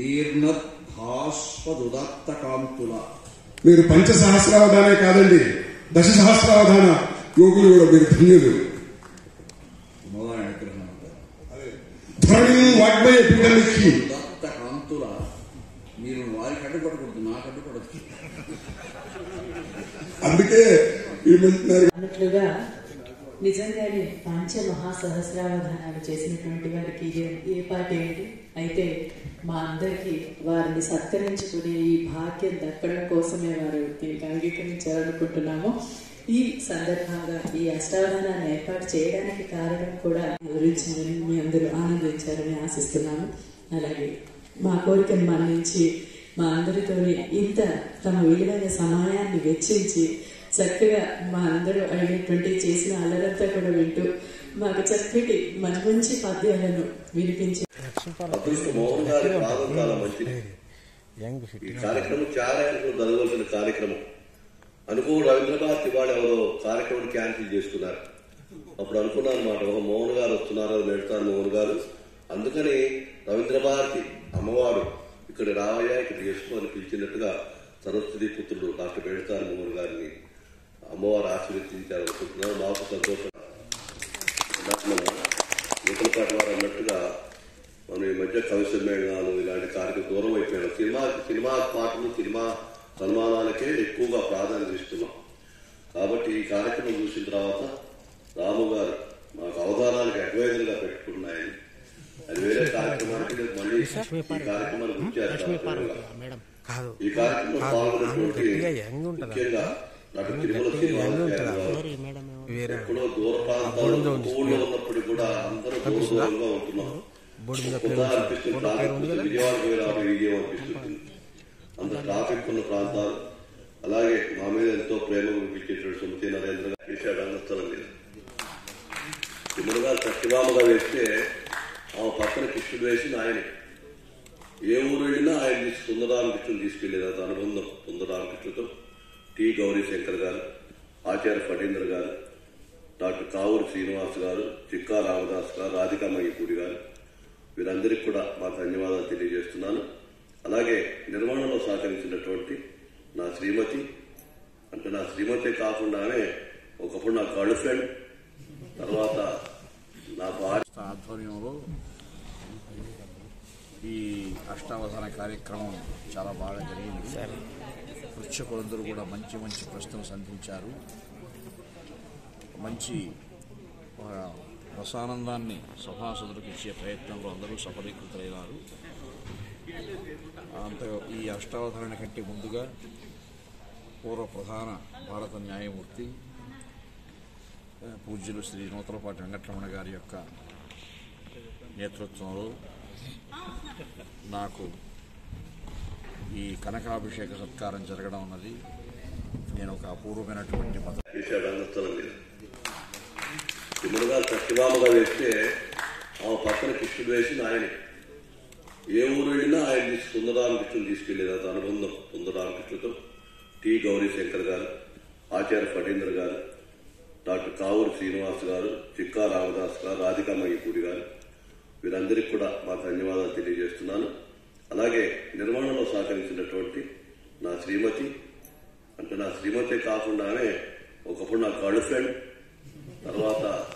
తీర్ణత్ భాస్వదుదత్త కాంతుల మీరు పంచ సహస్రావధానే కాదండి దశ సహస్రావధాన యోగులు కూడా మీరు ధన్యులు మొదలైన విగ్రహం అంటారు ధరణి వాగ్మయ పీఠమిచ్చి ఉదత్త కాంతుల మీరు వారికి అడ్డుపడకూడదు నాకు అడ్డుపడదు అందుకే ఏమంటున్నారు అన్నట్లుగా నిజంగానే పంచ మహాసహస్రావధానాలు చేసినటువంటి వారికి ఏ- ఏ పాటి ఏంటి అయితే మా అందరికీ వారిని సత్కరించుకునే ఈ భాగ్యం దక్కడం కోసమే వారు దీనికి అంగీకరించాలనుకుంటున్నాము ఈ సందర్భంగా ఈ అష్టావధానాన్ని ఏర్పాటు చేయడానికి కారణం కూడా వివరించిందని మీ అందరూ ఆనందించారని ఆశిస్తున్నాము అలాగే మా కోరికను మన్నించి మా అందరితోని ఇంత తమ విలువైన సమయాన్ని వెచ్చించి చక్కగా మా అందరూ అడిగినటువంటి చేసిన అల్లరంతా కూడా వింటూ మాకు చక్కటి మంచి మంచి పద్యాలను వినిపించి అదృష్ట మోహన్ గారి పాదం చాలా మంచిది ఈ కార్యక్రమం చాలా ఏళ్ళకు జరగవలసిన కార్యక్రమం అనుకో రవీంద్రనాథ్ ఇవాళ ఎవరో కార్యక్రమం క్యాన్సిల్ చేసుకున్నారు అప్పుడు అనుకున్నాను అనమాట ఓహో మోహన్ గారు వస్తున్నారు పెడతాను మోహన్ గారు అందుకని రవీంద్ర భారతి అమ్మవారు ఇక్కడ రావయ్యా ఇక్కడ చేసుకో అని పిలిచినట్టుగా సరస్వతి పుత్రుడు డాక్టర్ పెడతాను మోహన్ గారిని అమ్మవారు ఆశీర్వదించాలనుకుంటున్నారు మాకు సంతోషం నూతలపాటి వారు అన్నట్టుగా మనం ఈ మధ్య కవి సమ్మేళనాలు ఇలాంటి కార్యక్రమం దూరం అయిపోయాం సినిమా సినిమా పాటలు సినిమా సన్మానాలకే ఎక్కువగా ప్రాధాన్యత ఇస్తున్నాం కాబట్టి ఈ కార్యక్రమం చూసిన తర్వాత రాము గారు మాకు అవధానాలకు అడ్వైజర్ గా పెట్టుకున్నాయని అది వేరే కార్యక్రమానికి నేను మళ్ళీ ఈ కార్యక్రమానికి వచ్చారు మేడం కాదు ఈ కార్యక్రమంలో పాల్గొన్నటువంటి గట్టిగా యంగ్ ఉంటుందా? ముఖ్యంగా డాక్టర్ తిరుమల శ్రీనివాస గారు మేడం వేరే ఎక్కడో దూర ప్రాంతాల్లో ఊళ్ళో ఉన్నప్పుడు కూడా అందరూ దూర దూరంగా ఉంటున్నాం బోర్డు మీద కొత్తగా అనిపిస్తుంది ట్రాఫిక్ చూస్తే విజయవాడ పోయి రావడం విజయం అనిపిస్తుంది అంత ట్రాఫిక్ ఉన్న ప్రాంతాలు అలాగే మా మీద ఎంతో ప్రేమ చూపించేటువంటి సుమతి నరేంద్ర గారు చేశాడు రంగస్థలం మీద తిమ్మడు గారు సత్యభామగా వేస్తే ఆమె పక్కన కృష్ణుడు వేసి ఆయనే ఏ ఊరు వెళ్ళినా ఆయన తీసి సుందరామకృష్ణుని తీసుకెళ్లేది అది అనుబంధం సుందరామకృష్ణుతో టి గౌరీ శంకర్ గారు ఆచార్య ఫణీంద్ర గారు డాక్టర్ కావూరు శ్రీనివాస్ గారు చిక్కా రామదాస్ గారు రాధికా మయ్యపూడి గారు వీరందరికీ కూడా మా ధన్యవాదాలు తెలియజేస్తున్నాను అలాగే నిర్మాణంలో సహకరించినటువంటి నా శ్రీమతి అంటే నా శ్రీమతి కాకుండానే ఒకప్పుడు నా గర్ల్ ఫ్రెండ్ తర్వాత నా భార్య సంస్థ ఆధ్వర్యంలో ఈ అష్టావధాన కార్యక్రమం చాలా బాగా జరిగింది పృచ్ఛకులందరూ కూడా మంచి మంచి ప్రశ్నలు సంధించారు మంచి ఒక రసానందాన్ని సభాసదులకు ఇచ్చే ప్రయత్నంలో అందరూ సఫలీకృతులైనారు అంత ఈ అష్టావధారణ కంటే ముందుగా పూర్వ ప్రధాన భారత న్యాయమూర్తి ఆ, పూజ్యులు శ్రీ నూతలపాటి వెంకటరమణ గారి యొక్క నేతృత్వంలో నాకు ఈ కనకాభిషేక సత్కారం జరగడం అన్నది నేను ఒక అపూర్వమైనటువంటి మత చేశాడు రంగస్థలం మీద తిమ్మడు గారు సత్యభామగా వేస్తే ఆమె పక్కన కృష్ణుడు వేసి ఆయనే ఏ ఊరు వెళ్ళినా ఆయన తీసి సుందరామకృష్ణుని తీసుకెళ్లేది అది అనుబంధం సుందరామకృష్ణుతో టి గౌరీ శంకర్ గారు ఆచార్య ఫణీంద్ర గారు డాక్టర్ కావూరు శ్రీనివాస్ గారు చిక్కా రామదాస్ గారు రాధికా మయ్యపూడి గారు వీరందరికీ కూడా మా ధన్యవాదాలు తెలియజేస్తున్నాను అలాగే నిర్మాణంలో సహకరించినటువంటి నా శ్రీమతి అంటే నా శ్రీమతి కాకుండానే ఒకప్పుడు నా గర్ల్ ఫ్రెండ్ తర్వాత